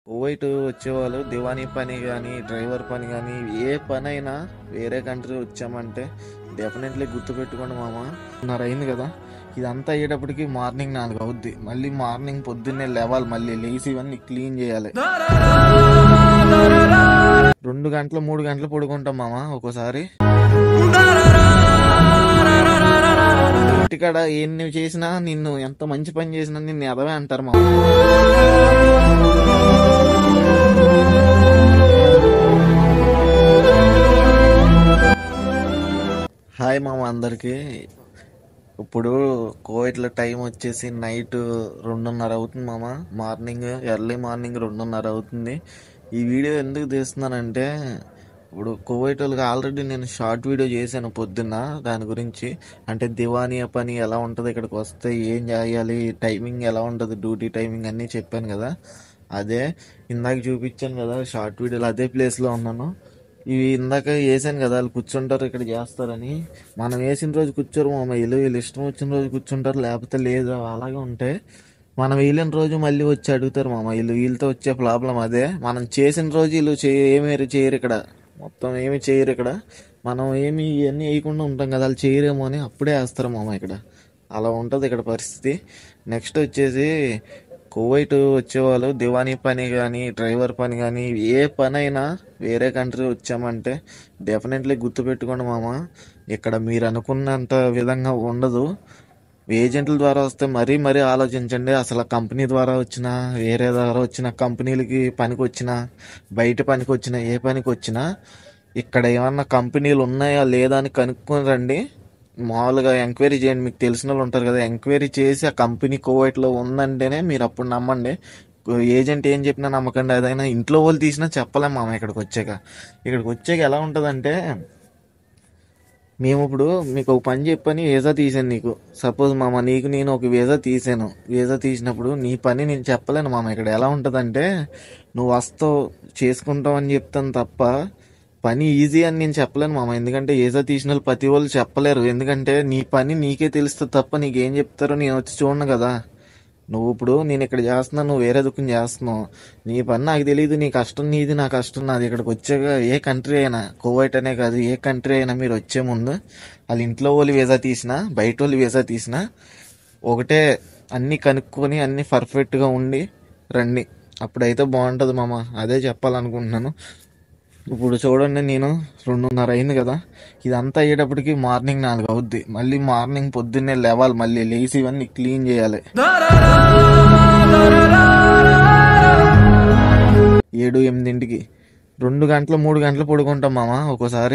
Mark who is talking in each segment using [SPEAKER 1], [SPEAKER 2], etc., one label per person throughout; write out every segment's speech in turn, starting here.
[SPEAKER 1] Kuwait వచ్చేవాళ్ళు దివానీ పని కానీ డ్రైవర్ పని కానీ ఏ పని అయినా వేరే కంట్రీ వచ్చామంటే డెఫినెట్లీ గుర్తుపెట్టుకోండి మామ ఉన్నర అయింది కదా ఇదంతా అయ్యేటప్పటికి మార్నింగ్ నాలుగు అవుద్ది మళ్ళీ మార్నింగ్ పొద్దున్నే లేవాలి మళ్ళీ లేచి ఇవన్నీ క్లీన్ చేయాలి రెండు గంటలు మూడు గంటలు పడుకుంటాం మామ ఒక్కోసారి ఇంటికాడ ఏం నువ్వు చేసినా నిన్ను ఎంత మంచి పని చేసినా నిన్ను ఎదవే అంటారు మామ హాయ్ మామ అందరికి ఇప్పుడు కోవిడ్లో టైం వచ్చేసి నైట్ రెండున్నర అవుతుంది మామ మార్నింగ్ ఎర్లీ మార్నింగ్ రెండున్నర అవుతుంది ఈ వీడియో ఎందుకు తీస్తున్నానంటే ఇప్పుడు కోవిడ్ వాళ్ళకి ఆల్రెడీ నేను షార్ట్ వీడియో చేశాను పొద్దున్న దాని గురించి అంటే దివానియా పని ఎలా ఉంటుంది ఇక్కడికి వస్తే ఏం చేయాలి టైమింగ్ ఎలా ఉంటుంది డ్యూటీ టైమింగ్ అన్నీ చెప్పాను కదా అదే ఇందాక చూపించాను కదా షార్ట్ వీడియోలో అదే ప్లేస్లో ఉన్నాను ఇవి ఇందాక వేసాను కదా వాళ్ళు కూర్చుంటారు ఇక్కడ చేస్తారని మనం వేసిన రోజు కూర్చోరు మామ వీళ్ళు వీళ్ళు ఇష్టం వచ్చిన రోజు కూర్చుంటారు లేకపోతే లేదు అలాగే ఉంటే మనం వెళ్ళిన రోజు మళ్ళీ వచ్చి అడుగుతారు మామ వీళ్ళు వీళ్ళతో వచ్చే ప్రాబ్లం అదే మనం చేసిన రోజు వీళ్ళు చే ఏమీ చేయరు ఇక్కడ మొత్తం ఏమి చేయరు ఇక్కడ మనం ఏమి ఇవన్నీ వేయకుండా ఉంటాం కదా వాళ్ళు చేయరేమో అని అప్పుడే వేస్తారు మామ ఇక్కడ అలా ఉంటుంది ఇక్కడ పరిస్థితి నెక్స్ట్ వచ్చేసి కువైట్ వచ్చేవాళ్ళు దివానీ పని కానీ డ్రైవర్ పని కానీ ఏ పని అయినా వేరే కంట్రీ వచ్చామంటే డెఫినెట్లీ గుర్తుపెట్టుకోండి మామ ఇక్కడ మీరు అనుకున్నంత విధంగా ఉండదు ఏజెంట్ల ద్వారా వస్తే మరీ మరీ ఆలోచించండి అసలు కంపెనీ ద్వారా వచ్చిన వేరే ద్వారా వచ్చిన కంపెనీలకి పనికి వచ్చిన బయట పనికి వచ్చిన ఏ పనికి వచ్చినా ఇక్కడ ఏమన్నా కంపెనీలు ఉన్నాయా లేదా అని కనుక్కొని రండి మామూలుగా ఎంక్వైరీ చేయండి మీకు తెలిసిన వాళ్ళు ఉంటారు కదా ఎంక్వైరీ చేసి ఆ కంపెనీ కోవైట్లో ఉందంటేనే మీరు అప్పుడు నమ్మండి ఏజెంట్ ఏం చెప్పినా నమ్మకండి అదైనా ఇంట్లో వాళ్ళు తీసినా చెప్పలేం మామ ఇక్కడికి వచ్చాక ఇక్కడికి వచ్చాక ఎలా ఉంటుందంటే మేము ఇప్పుడు మీకు ఒక పని చెప్పని వీసా తీసాను నీకు సపోజ్ మామ నీకు నేను ఒక వీసా తీసాను వీసా తీసినప్పుడు నీ పని నేను చెప్పలేను మామ ఇక్కడ ఎలా ఉంటుందంటే నువ్వు వస్తావు చేసుకుంటావు అని చెప్తాను తప్ప పని ఈజీ అని నేను చెప్పలేను మామ ఎందుకంటే వీసా తీసిన వాళ్ళు ప్రతి వాళ్ళు చెప్పలేరు ఎందుకంటే నీ పని నీకే తెలుస్తుంది తప్ప నీకేం చెప్తారో నేను వచ్చి చూడను కదా నువ్వు ఇప్పుడు నేను ఇక్కడ చేస్తున్నా నువ్వు వేరే దుఃఖం చేస్తున్నావు నీ పని నాకు తెలియదు నీ కష్టం నీది నా కష్టం నాది ఇక్కడికి వచ్చాక ఏ కంట్రీ అయినా కోవైట్ అనే కాదు ఏ కంట్రీ అయినా మీరు వచ్చే ముందు వాళ్ళ ఇంట్లో వాళ్ళు వీసా తీసినా బయట వాళ్ళు వీసా తీసినా ఒకటే అన్నీ కనుక్కొని అన్నీ పర్ఫెక్ట్గా ఉండి రండి అప్పుడైతే బాగుంటుంది మామ అదే చెప్పాలనుకుంటున్నాను ఇప్పుడు చూడండి నేను రెండున్నర అయింది కదా ఇదంతా అయ్యేటప్పటికి మార్నింగ్ నాలుగు అవుద్ది మళ్ళీ మార్నింగ్ పొద్దున్నే లేవాలి మళ్ళీ లేచి ఇవన్నీ క్లీన్ చేయాలి ఏడు ఎనిమిదింటికి రెండు గంటలు మూడు గంటలు పడుకుంటాం మామ ఒక్కోసారి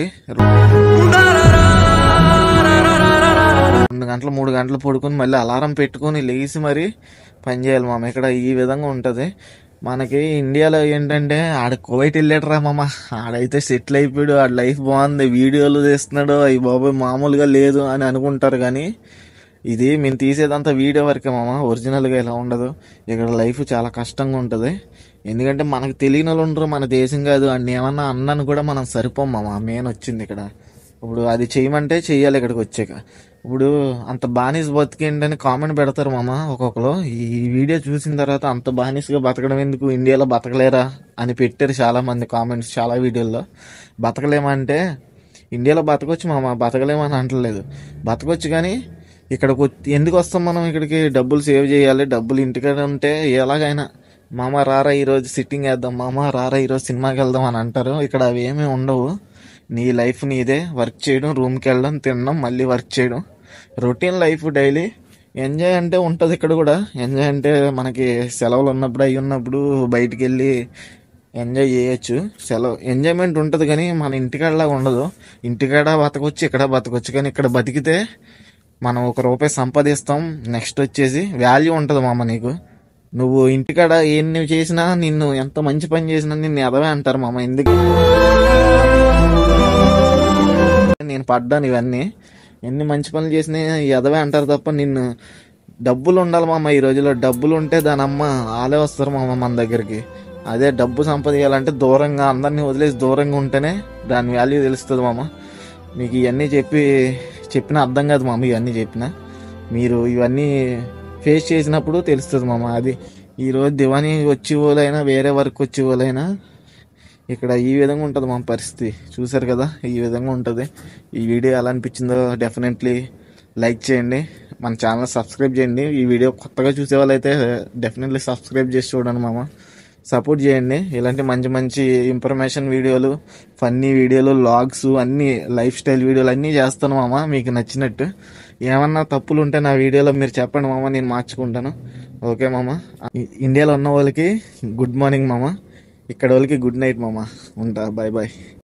[SPEAKER 1] రెండు గంటలు మూడు గంటలు పడుకొని మళ్ళీ అలారం పెట్టుకొని లేచి మరి పని చేయాలి మామ ఇక్కడ ఈ విధంగా ఉంటుంది మనకి ఇండియాలో ఏంటంటే ఆడ కువైట్ వెళ్ళాడురా మామ ఆడైతే సెటిల్ అయిపోయాడు ఆడ లైఫ్ బాగుంది వీడియోలు తీస్తున్నాడు అవి బాబాయ్ మామూలుగా లేదు అని అనుకుంటారు కానీ ఇది మేము తీసేదంతా వీడియో వరకే మామ ఒరిజినల్గా ఇలా ఉండదు ఇక్కడ లైఫ్ చాలా కష్టంగా ఉంటుంది ఎందుకంటే మనకు తెలియని వాళ్ళు ఉండరు మన దేశం కాదు అన్ని ఏమన్నా అన్నాను కూడా మనం సరిపోం మామ మెయిన్ వచ్చింది ఇక్కడ ఇప్పుడు అది చేయమంటే చెయ్యాలి ఇక్కడికి వచ్చాక ఇప్పుడు అంత బానిస బతికేంటని కామెంట్ పెడతారు మామ ఒక్కొక్కరు ఈ వీడియో చూసిన తర్వాత అంత బానిసగా బతకడం ఎందుకు ఇండియాలో బతకలేరా అని పెట్టారు చాలా మంది కామెంట్స్ చాలా వీడియోల్లో బతకలేమంటే ఇండియాలో బతకొచ్చు మామ బతకలేమని అంటలేదు బతకొచ్చు కానీ ఇక్కడికి వచ్చి- ఎందుకు వస్తాం మనం ఇక్కడికి డబ్బులు సేవ్ చేయాలి డబ్బులు ఇంటికాడ ఉంటే ఎలాగైనా మామ రారా ఈరోజు సిట్టింగ్ వేద్దాం మామ రారా ఈరోజు సినిమాకి వెళ్దాం అని అంటారు ఇక్కడ అవి ఏమీ ఉండవు నీ లైఫ్ నీదే వర్క్ చేయడం రూమ్కి వెళ్ళడం తినడం మళ్ళీ వర్క్ చేయడం రొటీన్ లైఫ్ డైలీ ఎంజాయ్ అంటే ఉంటుంది ఇక్కడ కూడా ఎంజాయ్ అంటే మనకి సెలవులు ఉన్నప్పుడు అవి ఉన్నప్పుడు బయటికి వెళ్ళి ఎంజాయ్ చేయొచ్చు సెలవు ఎంజాయ్మెంట్ ఉంటుంది కానీ మన ఇంటికాడలా ఉండదు ఇంటికాడ బతకొచ్చు ఇక్కడ బతకొచ్చు కానీ ఇక్కడ బతికితే మనం ఒక రూపాయి సంపాదిస్తాం నెక్స్ట్ వచ్చేసి వాల్యూ ఉంటుంది మామ నీకు నువ్వు ఇంటికాడ ఏం నువ్వు చేసినా నిన్ను ఎంత మంచి పని చేసినా నిన్ను ఎదవే అంటారు మామ ఎందుకు నేను పడ్డాను ఇవన్నీ ఎన్ని మంచి పనులు చేసినా ఎదవే అంటారు తప్ప నిన్ను డబ్బులు ఉండాలి మామ ఈ రోజుల్లో డబ్బులు ఉంటే దాని అమ్మ ఆలే వస్తారు మామ మన దగ్గరికి అదే డబ్బు సంపాదించాలంటే దూరంగా అందరినీ వదిలేసి దూరంగా ఉంటేనే దాని వాల్యూ తెలుస్తుంది మామ మీకు ఇవన్నీ చెప్పి చెప్పిన అర్థం కాదు మామ ఇవన్నీ చెప్పిన మీరు ఇవన్నీ ఫేస్ చేసినప్పుడు తెలుస్తుంది మామ అది ఈరోజు దివానీ వచ్చి వాళ్ళైనా వేరే వర్క్ వచ్చి వాళ్ళైనా ఇక్కడ ఈ విధంగా ఉంటుంది మా పరిస్థితి చూసారు కదా ఈ విధంగా ఉంటుంది ఈ వీడియో ఎలా అనిపించిందో డెఫినెట్లీ లైక్ చేయండి మన ఛానల్ సబ్స్క్రైబ్ చేయండి ఈ వీడియో కొత్తగా చూసే వాళ్ళైతే డెఫినెట్లీ సబ్స్క్రైబ్ చేసి చూడండి మామ సపోర్ట్ చేయండి ఇలాంటి మంచి మంచి ఇన్ఫర్మేషన్ వీడియోలు ఫన్నీ వీడియోలు లాగ్స్ అన్నీ లైఫ్ స్టైల్ వీడియోలు అన్నీ చేస్తాను మామ మీకు నచ్చినట్టు ఏమన్నా తప్పులు ఉంటే నా వీడియోలో మీరు చెప్పండి మామ నేను మార్చుకుంటాను ఓకే మామ ఇ- ఇండియాలో ఉన్న వాళ్ళకి గుడ్ మార్నింగ్ మామ ఇక్కడ వాళ్ళకి గుడ్ నైట్ మామ ఉంటా బాయ్ బాయ్